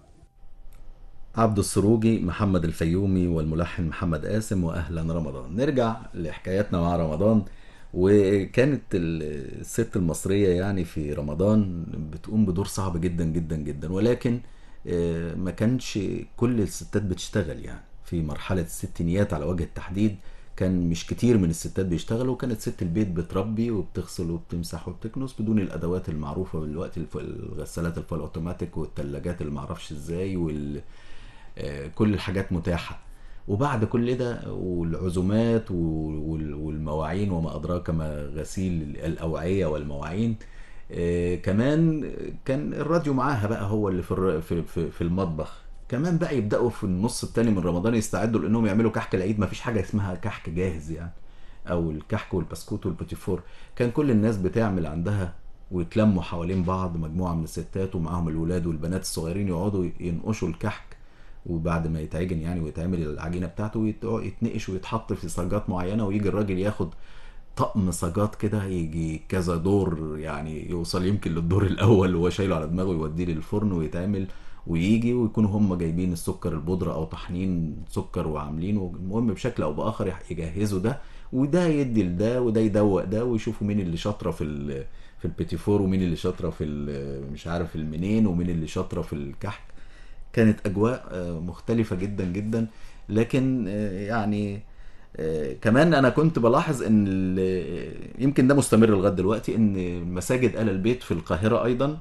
عبد السروجي محمد الفيومي والملحن محمد قاسم واهلا رمضان نرجع لحكاياتنا مع رمضان وكانت ال- الست المصرية يعني في رمضان بتقوم بدور صعب جدا جدا جدا ولكن آه، ما كانش كل الستات بتشتغل يعني في مرحلة الستينيات على وجه التحديد كان مش كتير من الستات بيشتغلوا وكانت ست البيت بتربي وبتغسل وبتمسح وبتكنس بدون الادوات المعروفه دلوقتي الف- الغسالات الفول اوتوماتيك والثلاجات اللي معرفش ازاي وال آه، كل الحاجات متاحه وبعد كل ده والعزومات وال- والمواعين وما ادراك ما غسيل الاوعيه والمواعين آه، كمان كان الراديو معاها بقى هو اللي في الر- في في, في المطبخ كمان بقى يبداوا في النص التاني من رمضان يستعدوا لانهم يعملوا كحك العيد ما فيش حاجه اسمها كحك جاهز يعني او الكحك والبسكوت والبوتيفور كان كل الناس بتعمل عندها ويتلموا حوالين بعض مجموعه من الستات ومعاهم الولاد والبنات الصغيرين يقعدوا ينقشوا الكحك وبعد ما يتعجن يعني ويتعمل العجينه بتاعته ويت- يتنقش ويتحط في صاجات معينه ويجي الراجل ياخد طقم صاجات كده يجي كذا دور يعني يوصل يمكن للدور الاول وهو شايله على دماغه يوديه للفرن ويتعمل ويجي ويكونوا هم جايبين السكر البودره او طحنين سكر وعاملينه المهم بشكل او باخر يح- يجهزوا ده وده يدي لده وده يدوق ده ويشوفوا مين اللي شاطره في ال في البيتيفور ومين اللي شاطره في ال- مش عارف المنين ومين اللي شاطره في الكحك كانت اجواء آه، مختلفه جدا جدا لكن آه، يعني آه، كمان انا كنت بلاحظ ان ال- يمكن ده مستمر لغايه دلوقتي ان مساجد ال البيت في القاهره ايضا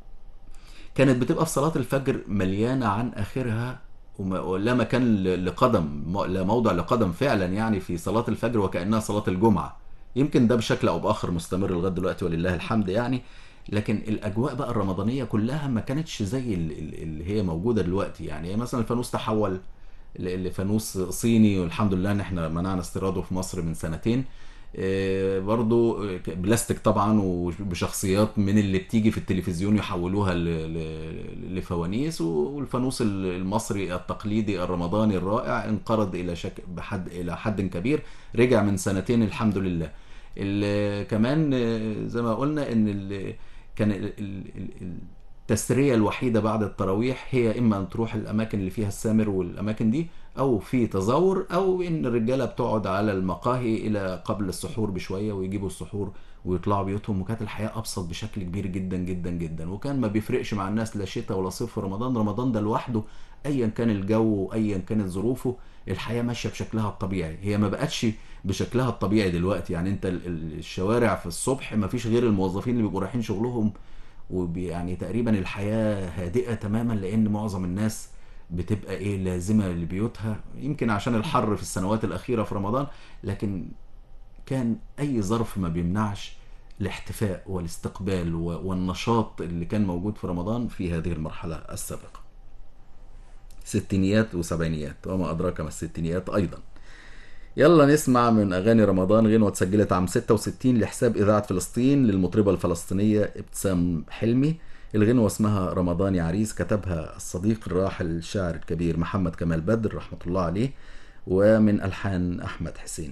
كانت بتبقى في صلاه الفجر مليانه عن اخرها وما- ولا مكان ل- لقدم م- لا موضع لقدم فعلا يعني في صلاه الفجر وكانها صلاه الجمعه يمكن ده بشكل او باخر مستمر لغايه دلوقتي ولله الحمد يعني لكن الاجواء بقى الرمضانيه كلها ما كانتش زي ال- ال- اللي هي موجوده دلوقتي يعني مثلا الفانوس تحول ل- لفانوس صيني والحمد لله ان احنا منعنا استيراده في مصر من سنتين آه، برضو آه، بلاستيك طبعا وبشخصيات من اللي بتيجي في التلفزيون يحولوها ل- ل- لفوانيس والفانوس ال- المصري التقليدي الرمضاني الرائع انقرض الى شك بحد الى حد كبير رجع من سنتين الحمد لله ال- كمان آه، زي ما قلنا ان ال- كان ال- ال- ال- التسرية الوحيدة بعد التراويح هي إما أن تروح الأماكن اللي فيها السامر والأماكن دي أو في تزور أو إن الرجالة بتقعد على المقاهي إلى قبل السحور بشوية ويجيبوا السحور ويطلعوا بيوتهم وكانت الحياة أبسط بشكل كبير جدا جدا جدا وكان ما بيفرقش مع الناس لا شتاء ولا صيف في رمضان رمضان ده لوحده أيا كان الجو وأيا كانت ظروفه الحياة ماشية بشكلها الطبيعي هي ما بقتش بشكلها الطبيعي دلوقتي يعني انت ال- ال- الشوارع في الصبح ما فيش غير الموظفين اللي بيبقوا رايحين شغلهم ويعني تقريبا الحياة هادئة تماما لأن معظم الناس بتبقى إيه لازمة لبيوتها يمكن عشان الحر في السنوات الأخيرة في رمضان لكن كان أي ظرف ما بيمنعش الاحتفاء والاستقبال و- والنشاط اللي كان موجود في رمضان في هذه المرحلة السابقة ستينيات وسبعينيات وما أدراك ما الستينيات أيضا يلا نسمع من أغاني رمضان غنوة اتسجلت عام 66 لحساب إذاعة فلسطين للمطربة الفلسطينية ابتسام حلمي الغنوة اسمها رمضان يا عريس كتبها الصديق الراحل الشاعر الكبير محمد كمال بدر رحمة الله عليه ومن ألحان أحمد حسين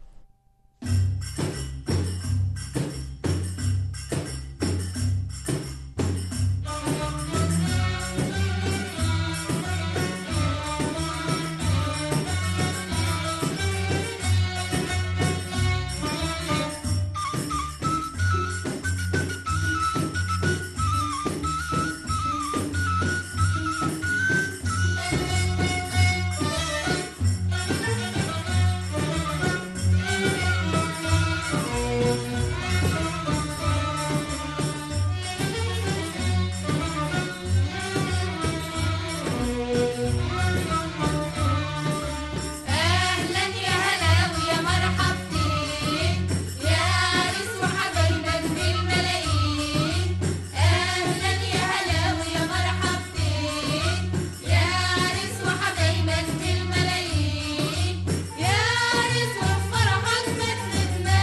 أهلا يا هلا ويا مرحبتين يا عريس وحبايبك بالملايين أهلا يا هلا ويا مرحبتين يا عريس وحبايبك بالملايين يا عريس وفرحك مثلتنا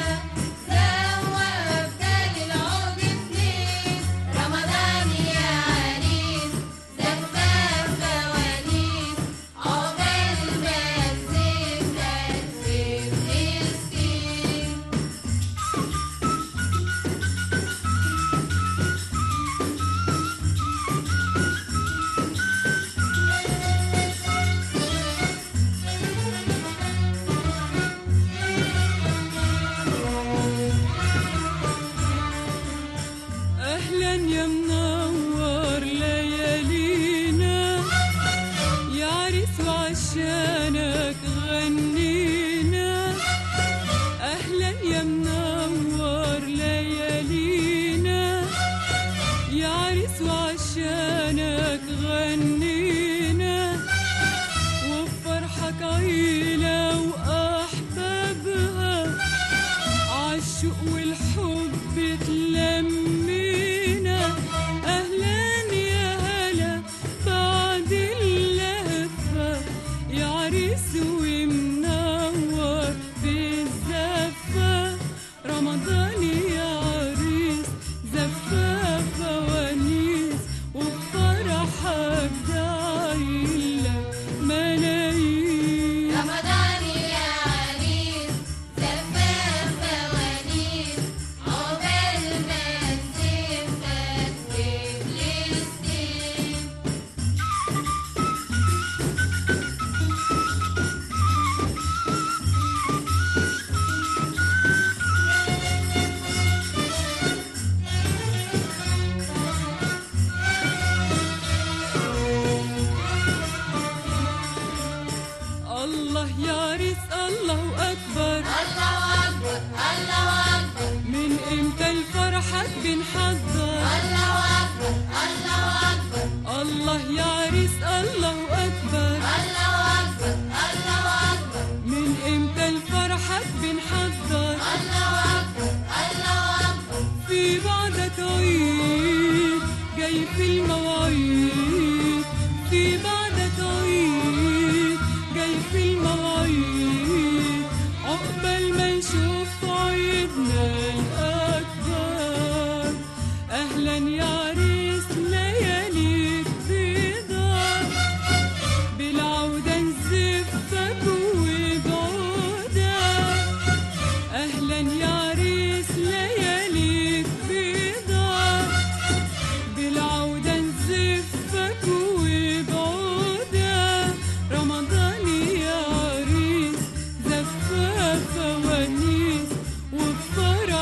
سوا بدال العود اتنين رمضان يا عريس زفاف فوانيس عقبال ما تزيدك في فلسطين أهلا يا منور ليالينا يا عريس وعشانك غنينا أهلا يا منور ليالينا يا عريس وعشانك غنينا وفرحك عيلة وأحبابها عالشوق والحب تلمينا اهلا يا هلا بعد اللهفه يا عريس ومنور بالزفه رمضان يا عريس زفه فوانيس وبفرحك دايلك ملايين رمضان يا عريس زفاف فوانيس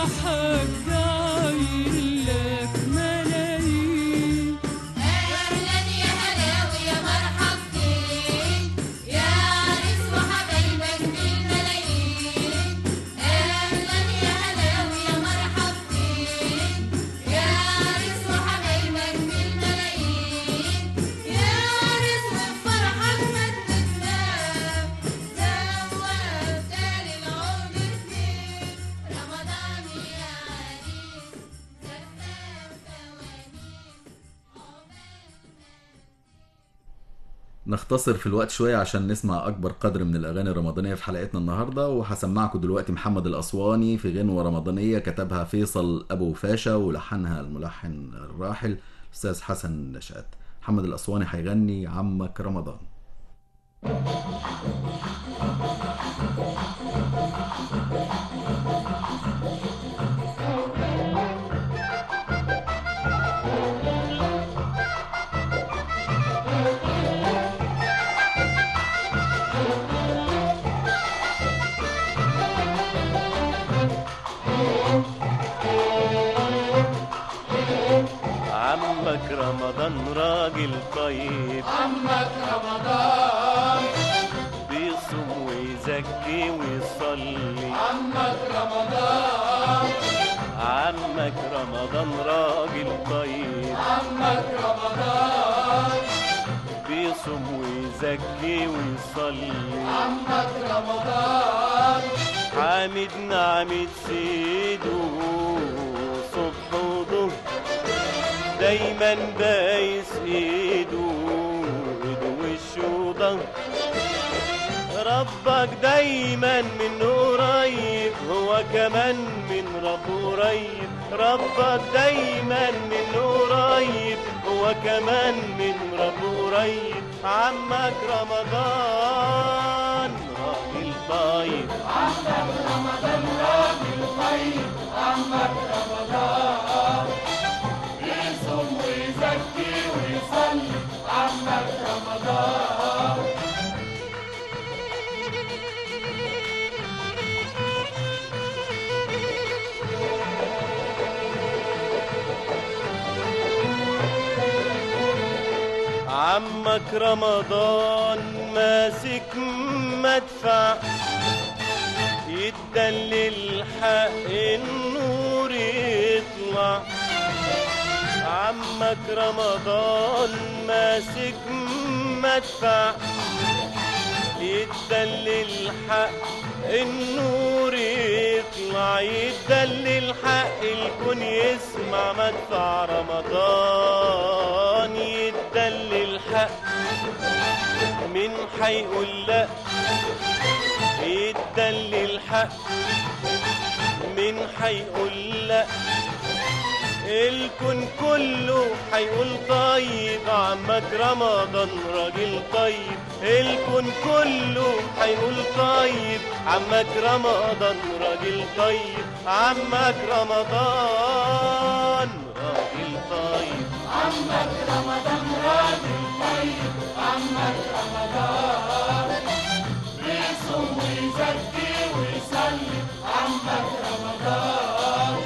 فرحك داير لك ملايين أهلا يا هلاوي يا مرحبتين يا عريس وحبايبك بالملايين أهلا يا هلاوي يا مرحبتين يا عريس وحبايبك بالملايين يا عريس وفرحك ما تتنام زوقت تاني العود سنين رمضان يا عريس زفاف فوانيس نختصر في الوقت شوية عشان نسمع أكبر قدر من الأغاني الرمضانية في حلقتنا النهاردة وهسمعكم دلوقتي محمد الأسواني في غنوة رمضانية كتبها فيصل أبو فاشا ولحنها الملحن الراحل أستاذ حسن نشأت محمد الأسواني هيغني عمك رمضان عمك رمضان راجل طيب عمك رمضان بيصوم ويزكي ويصلي عمك رمضان عمك رمضان راجل طيب عمك رمضان بيصوم ويزكي ويصلي عمك رمضان حامد نعمة سيده صبح وظهر دايما بايس ايده ايده وشه وضهر ربك دايما من قريب هو كمان من رب قريب ربك دايما من قريب هو كمان من رب قريب عمك رمضان راجل طيب عمك رمضان راجل طيب عمك رمضان يصوم ويزكي ويصلي عمك رمضان عمك رمضان ماسك مدفع يدلل حق النور يطلع عمك رمضان ماسك مدفع يدلل حق النور يطلع يدلل حق الكون يسمع مدفع رمضان يدلل حق من حيقول لا يدلل حق من حيقول لا الكون كله حيقول طيب عمك رمضان راجل طيب الكون كله حيقول طيب عمك رمضان راجل طيب عمك رمضان راجل طيب عمك رمضان راجل طيب عمك رمضان بيصوم ويزكي ويصلي عمك رمضان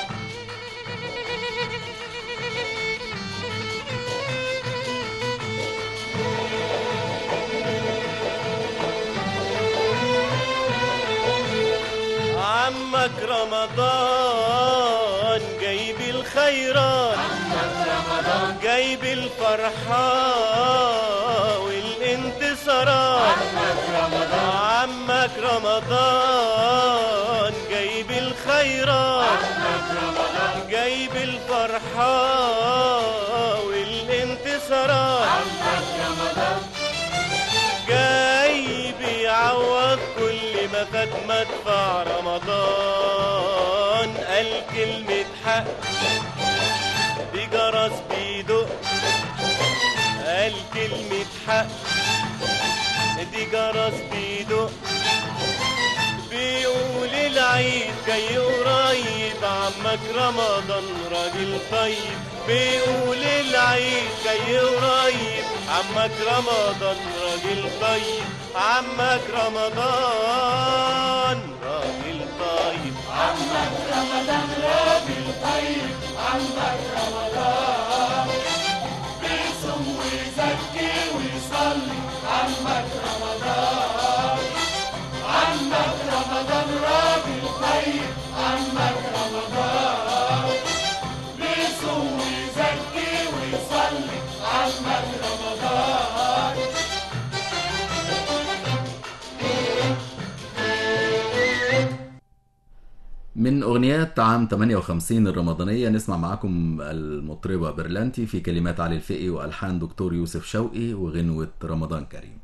عمك رمضان جايب الخيرات جايب الفرحة والانتصارات عمك رمضان جايب الخيرات جايب الفرحة والانتصارات جاي بيعوض كل ما فات مدفع رمضان قال كلمة حق دي جرس بيدق قال كلمة حق دي جرس بيدق بيقول العيد جاي قريب عمك رمضان راجل طيب بيقول العيد جاي قريب عمك رمضان راجل طيب عمك رمضان راجل طيب عمك رمضان من أغنيات عام 58 الرمضانية نسمع معاكم المطربة برلانتي في كلمات علي الفقي وألحان دكتور يوسف شوقي وغنوة رمضان كريم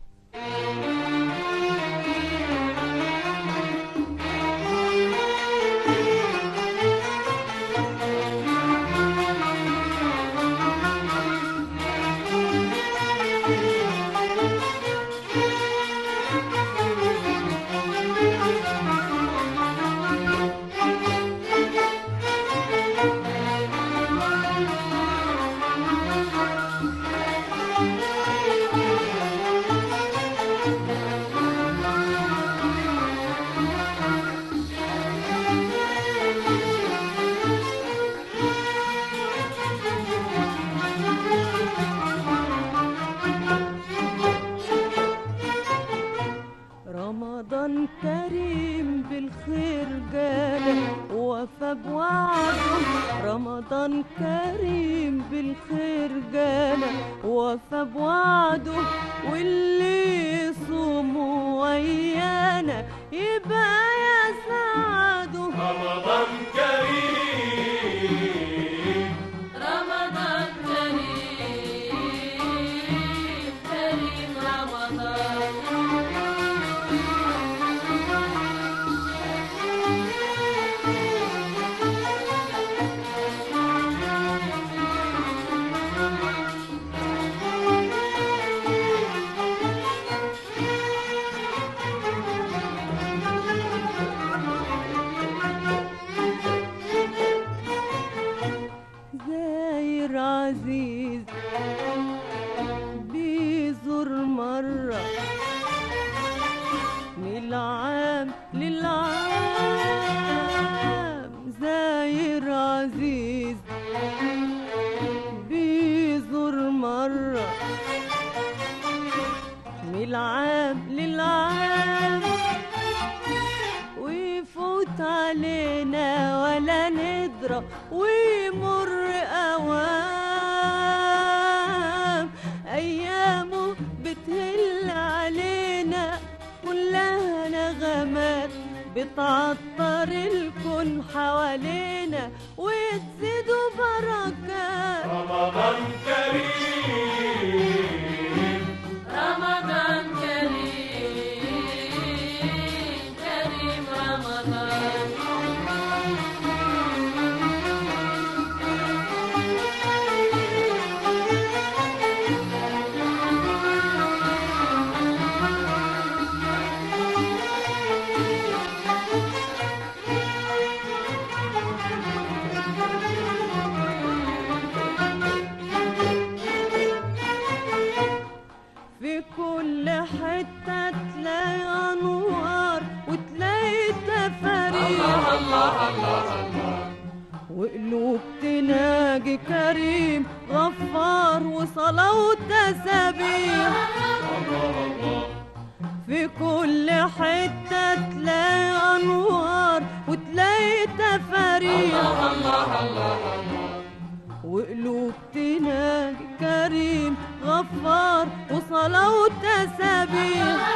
رمضان كريم بالخير جانا وفى بوعده رمضان كريم بالخير جانا وفى بوعده واللي يصوم ويانا يبقى يسعده رمضان كريم رمضان كريم كريم رمضان زاير عزيز بيزور مرة من العام للعام زاير عزيز بيزور مرة من العام للعام ويفوت علينا ولا ندرى ويمر أوام أيامه بتهل علينا كلها نغمات بتعطر الكون حوالينا وتزيدوا بركات رمضان كريم رمضان كريم كريم رمضان في كل حتة تلاقي أنوار وتلاقي تفاريح الله الله الله وقلوب تناجي كريم غفار وصلاة وتسابيح في كل حتة تلاقي أنوار وتلاقي تفاريح وقلوب تناجي كريم غفار وصلاة وتسابيح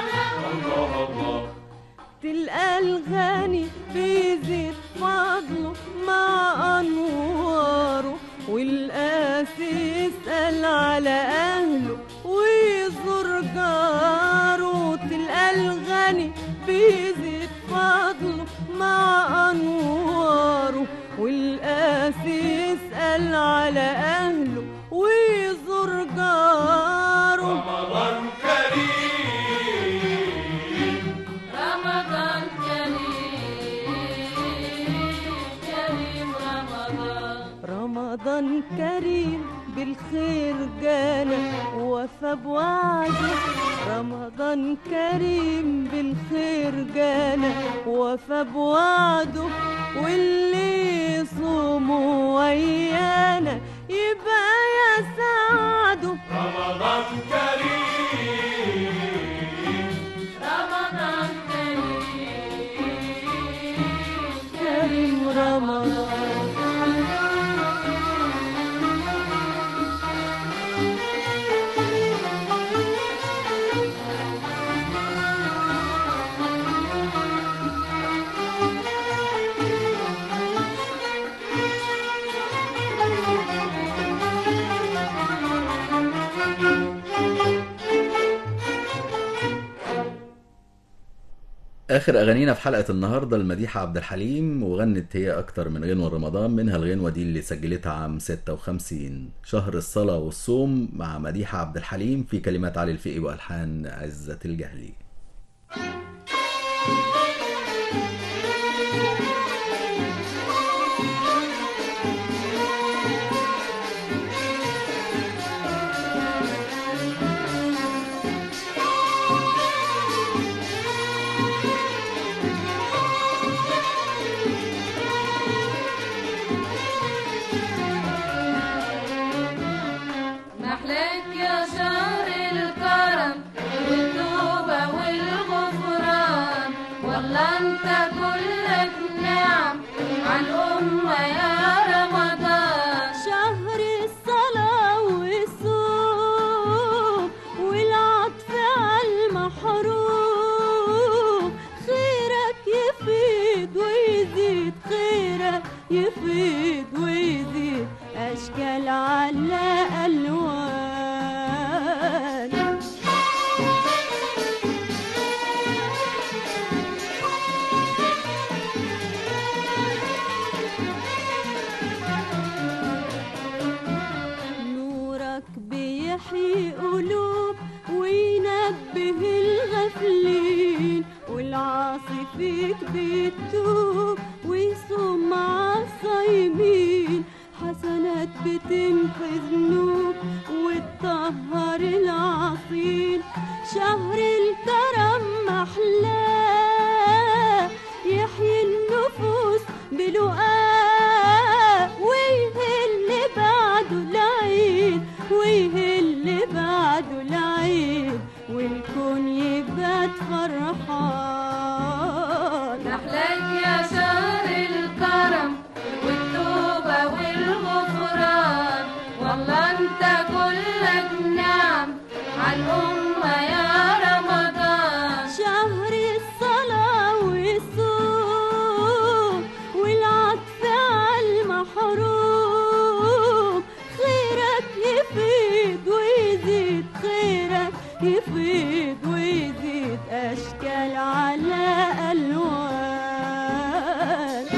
تلقى الغني بيزيد فضله مع أنواره والقاسي يسأل على أهله ويزور جاره تلقى الغني بيزيد فضله مع أنواره والقاسي يسأل على أهله ويزور جاره رمضان كريم رمضان كريم كريم رمضان رمضان كريم بالخير جانا وفى بوعده رمضان كريم بالخير جانا وفى بوعده واللي يصوم ويانا يبقى يسعده رمضان كريم رمضان كريم كريم رمضان اخر اغانينا في حلقه النهارده المديحه عبد الحليم وغنت هي اكتر من غنوه رمضان منها الغنوه دي اللي سجلتها عام 56 شهر الصلاه والصوم مع مديحه عبد الحليم في كلمات علي الفقي والحان عزه الجهلي محلاك يا شهر الكرم والتوبة والغفران والله انت كلك نعم عالأمة يا رمضان شهر الصلاة والصوم والعطف عالمحروم خيرك يفيد ويزيد خيرك يفيد ويزيد أشكال على ألوان نورك بيحيي قلوب وينبه الغافلين والعاصي فيك بيتوب ويصوم مع الصايمين حسنات بتمحي ذنوب وتطهر العصين شهر الكرم محلاه يحيي النفوس بلقاه ويهل بعده العيد ويهل بعده العيد والكون يبات فرحان محلاك يا شهر الكرم والتوبة والغفران والله انت كلك نعم عالأمة يا رمضان شهر الصلاة والصوم والعطف عالمحروم خيرك يفيد ويزيد خيرك يفيد ويزيد أشكال على ألوان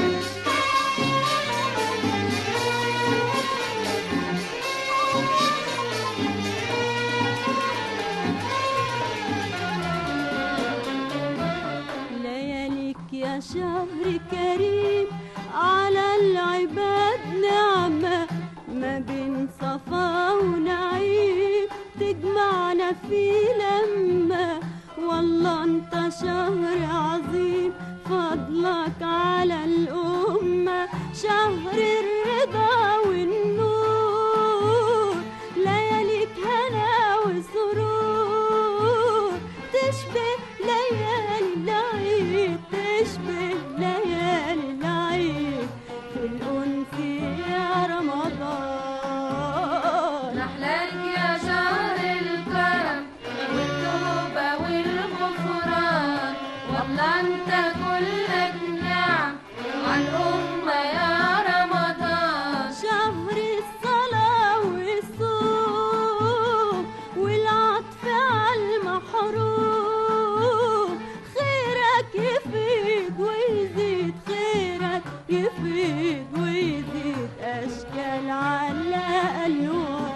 لياليك يا شهر كريم على العباد نعمة ما بين صفا ونعيم تجمعنا في لمة والله انت شهر عظيم فضلك على الأمة شهر الرضا والنور لياليك هنا وسرور تشبه ليالي العيد تشبه ليالي العيد في الأنس يا رمضان محلاك يا شهر الكرم والتوبة والغفران والله انت كلك نعم عالأمة يا رمضان شهر الصلاة والصوم والعطف عالمحروم خيرك يفيد ويزيد خيرك يفيد ويزيد أشكال على ألوان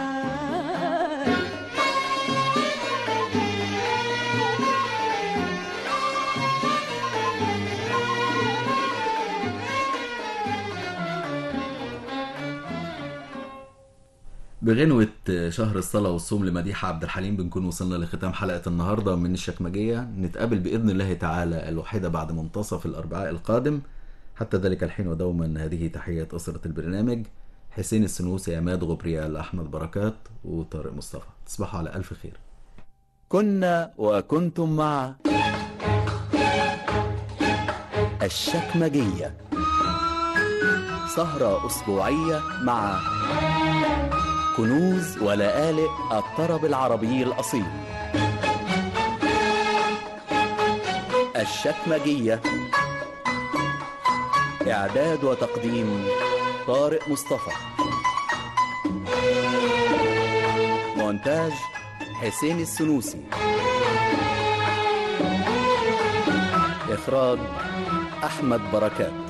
بغنوة شهر الصلاة والصوم لمديحة عبد الحليم بنكون وصلنا لختام حلقة النهاردة من الشكمجية نتقابل بإذن الله تعالى الواحدة بعد منتصف الأربعاء القادم حتى ذلك الحين ودوما هذه تحية أسرة البرنامج حسين السنوسي عماد غبريال أحمد بركات وطارق مصطفى تصبحوا على ألف خير كنا وكنتم مع الشكمجية سهرة أسبوعية مع كنوز ولآلئ الطرب العربي الأصيل الشكمجية إعداد وتقديم طارق مصطفى مونتاج حسين السنوسي إخراج أحمد بركات